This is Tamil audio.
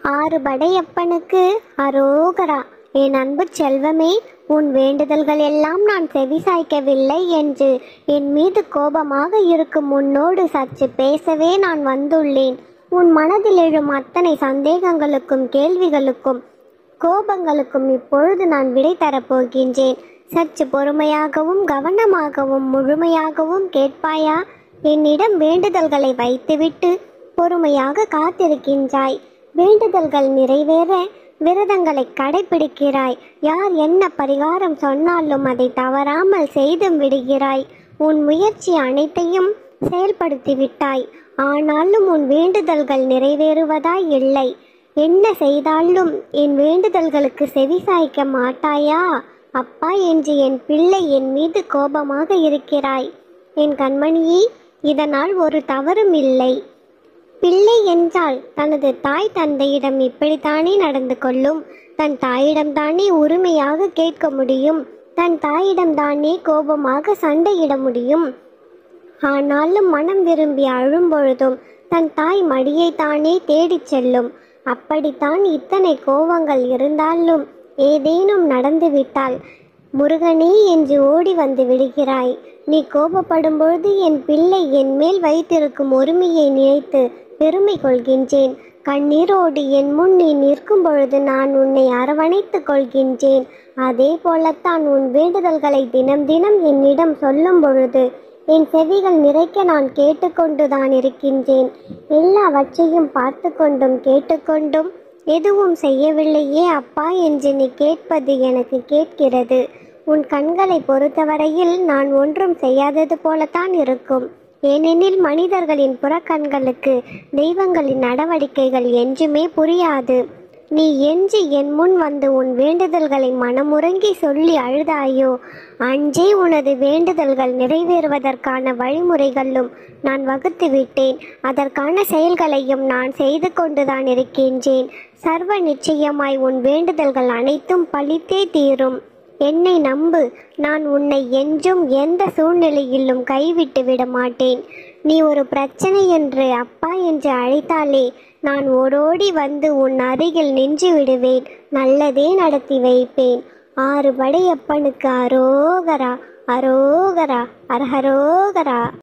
ஆறு படையப்பனுக்கு அரோகரா என் அன்பு செல்வமே உன் வேண்டுதல்கள் எல்லாம் நான் செவிசாய்க்கவில்லை என்று என் மீது கோபமாக இருக்கும் உன்னோடு சற்று பேசவே நான் வந்துள்ளேன் உன் மனதில் எழும் அத்தனை சந்தேகங்களுக்கும் கேள்விகளுக்கும் கோபங்களுக்கும் இப்பொழுது நான் விடை தரப்போகின்றேன் சற்று பொறுமையாகவும் கவனமாகவும் முழுமையாகவும் கேட்பாயா என்னிடம் வேண்டுதல்களை வைத்துவிட்டு பொறுமையாக காத்திருக்கின்றாய் வேண்டுதல்கள் நிறைவேற விரதங்களை கடைபிடிக்கிறாய் யார் என்ன பரிகாரம் சொன்னாலும் அதை தவறாமல் செய்தும் விடுகிறாய் உன் முயற்சி அனைத்தையும் செயல்படுத்தி விட்டாய் ஆனாலும் உன் வேண்டுதல்கள் நிறைவேறுவதாய் இல்லை என்ன செய்தாலும் என் வேண்டுதல்களுக்கு செவிசாய்க்க மாட்டாயா அப்பா என்று என் பிள்ளை என் மீது கோபமாக இருக்கிறாய் என் கண்மணியே இதனால் ஒரு தவறும் இல்லை பிள்ளை என்றால் தனது தாய் தந்தையிடம் இப்படித்தானே நடந்து கொள்ளும் தன் தாயிடம்தானே உரிமையாக கேட்க முடியும் தன் தாயிடம்தானே கோபமாக சண்டையிட முடியும் ஆனாலும் மனம் விரும்பி அழும்பொழுதும் தன் தாய் மடியை தானே தேடிச் செல்லும் அப்படித்தான் இத்தனை கோபங்கள் இருந்தாலும் ஏதேனும் நடந்துவிட்டால் முருகனே என்று ஓடி வந்து விடுகிறாய் நீ கோபப்படும் பொழுது என் பிள்ளை என் மேல் வைத்திருக்கும் உரிமையை நினைத்து பெருமை கொள்கின்றேன் கண்ணீரோடு என் முன் நீ நிற்கும் பொழுது நான் உன்னை அரவணைத்துக் கொள்கின்றேன் அதே போலத்தான் உன் வேண்டுதல்களை தினம் தினம் என்னிடம் சொல்லும் பொழுது என் செவிகள் நிறைக்க நான் கேட்டுக்கொண்டுதான் இருக்கின்றேன் எல்லாவற்றையும் பார்த்து கொண்டும் கேட்டுக்கொண்டும் எதுவும் செய்யவில்லையே அப்பா என்று நீ கேட்பது எனக்கு கேட்கிறது உன் கண்களை பொறுத்தவரையில் நான் ஒன்றும் செய்யாதது போலத்தான் இருக்கும் ஏனெனில் மனிதர்களின் புறக்கண்களுக்கு தெய்வங்களின் நடவடிக்கைகள் என்றுமே புரியாது நீ என்று என் முன் வந்து உன் வேண்டுதல்களை மனமுறங்கி சொல்லி அழுதாயோ அன்றே உனது வேண்டுதல்கள் நிறைவேறுவதற்கான வழிமுறைகளும் நான் வகுத்து விட்டேன் அதற்கான செயல்களையும் நான் செய்து கொண்டுதான் இருக்கின்றேன் சர்வ நிச்சயமாய் உன் வேண்டுதல்கள் அனைத்தும் பழித்தே தீரும் என்னை நம்பு நான் உன்னை என்றும் எந்த சூழ்நிலையிலும் கைவிட்டு விட மாட்டேன் நீ ஒரு பிரச்சனை என்று அப்பா என்று அழைத்தாலே நான் ஓடோடி வந்து உன் அருகில் நின்று விடுவேன் நல்லதே நடத்தி வைப்பேன் ஆறு படையப்பனுக்கு அரோகரா அரோகரா அரஹரோகரா